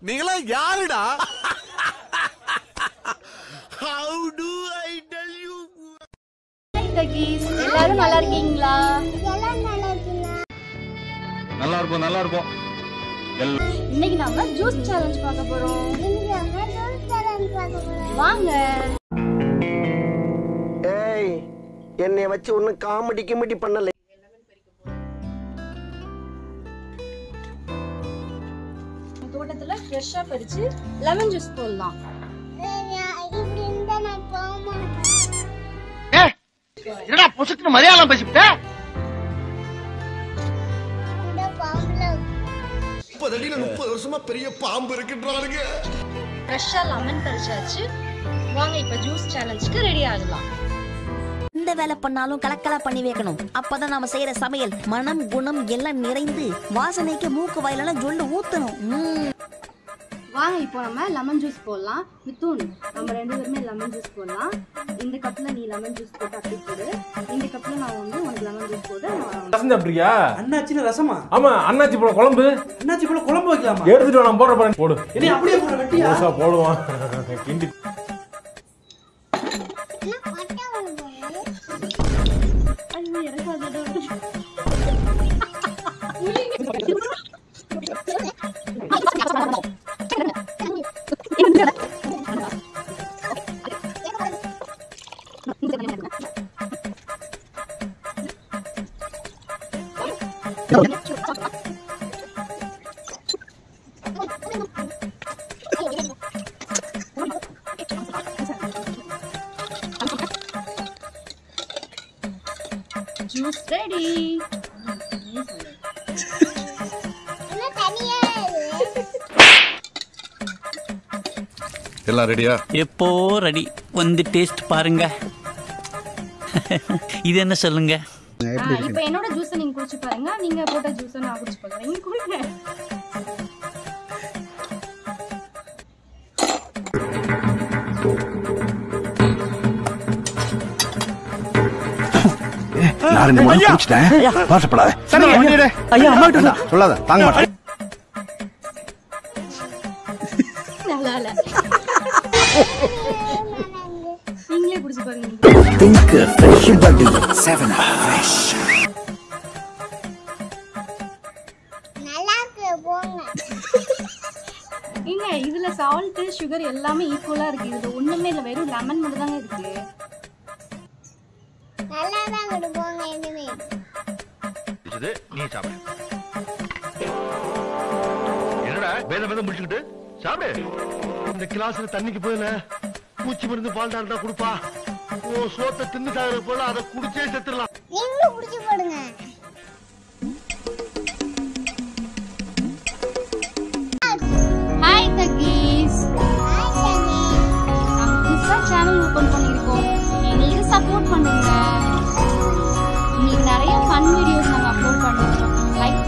நீங்களா யாருடா தகீஸ் எல்லாரும் நல்லா இருக்கீங்களா நல்லா இருப்போம் நல்லா இருப்போம் இன்னைக்கு நாம ஜூஸ் சேலஞ்ச் பார்க்க போறோம் வாங்க ஏய் என்னைய வச்சு ஒன்னும் காமெடி கிமெடி பண்ணல தோட்டத்துல ஃப்ரெஷ்ஷா பறிச்சு லெமன் ஜூஸ் போடலாம் என்னடா பொசுக்குன்னு மலையாளம் பேசிவிட்ட முப்பது அடியில முப்பது வருஷமா பெரிய பாம்பு இருக்குன்றானுங்க ஃப்ரெஷ்ஷா லெமன் பறிச்சாச்சு வாங்க இப்ப ஜூஸ் சேலஞ்சுக்கு ரெடி ஆகலாம் எந்த வேலை பண்ணாலும் கலக்கலா பண்ணி வைக்கணும் அப்பதான் நாம செய்யற சமையல் மனம் குணம் எல்லாம் நிறைந்து வாசனைக்கு மூக்கு வாயிலெல்லாம் ஜொல்லு ஊத்தணும் ம்ம். வாங்க இப்போ நம்ம லெமன் ஜூஸ் போடலாம் மித்துன் நம்ம ரெண்டு பேருமே லெமன் ஜூஸ் போடலாம் இந்த கப்ல நீ லெமன் ஜூஸ் போட்டு அப்படி போடு இந்த கப்ல நான் வந்து உனக்கு லெமன் ஜூஸ் போட்டு நான் ரசம் சாப்பிட்றியா அண்ணாச்சின்னு ரசமா ஆமா அண்ணாச்சி போல குழம்பு அண்ணாச்சி போல குழம்பு வைக்கலாமா எடுத்துட்டு வா, நான் போடுற பாரு போடு இனி அப்படியே போற வெட்டியா முழுசா போடுவான் கிண்டி ஐயோ, எனக்கு அதோட ஜூஸ் ரெடி எல்லாம் ரெடியா எப்போ ரெடி வந்து டேஸ்ட் பாருங்க இது என்ன சொல்லுங்க இப்போ என்னோட ஜூஸை நீங்க குடிச்சு பாருங்க நீங்க போட்ட ஜூஸை நான் குடிச்சு பார்க்கறேன் நீங்க குடிங்க நான் ரெண்டு மணி குடிச்சிட்டேன் வருஷப்படாத ஐயா அம்மா கிட்ட சொல்லாத தாங்க மாட்டேன் நல்லா இல்ல நீங்களே குடிச்சு பாருங்க பிங்க் ஃப்ரெஷ் பட்டி செவன் ஃப்ரெஷ் ஏங்க இதுல சால்ட் சுகர் எல்லாமே ஈக்குவலா இருக்கு இதுல ஒண்ணுமே இல்ல வெறும் லெமன் மட்டும் தாங்க இருக்கு நீ சாப்பிடு என்னடா வேத வேத முடிச்சுக்கிட்டு சாப்பிடு இந்த கிளாஸ்ல தண்ணிக்கு போயில பூச்சி மருந்து பால் டால்டா கொடுப்பா ஓ சோத்தை தின்னு சாகுற போல அதை குடிச்சே செத்துடலாம் ஹாய் தகீஸ் நாங்க புதுசா சேனல் ஓபன் பண்ணிருக்கோம் எங்களுக்கு சப்போர்ட் பண்ணுங்க உங்களுக்கு நிறைய ஃபன் வீடியோஸ் நாங்க அப்லோட் பண்ணுவோம் லைக்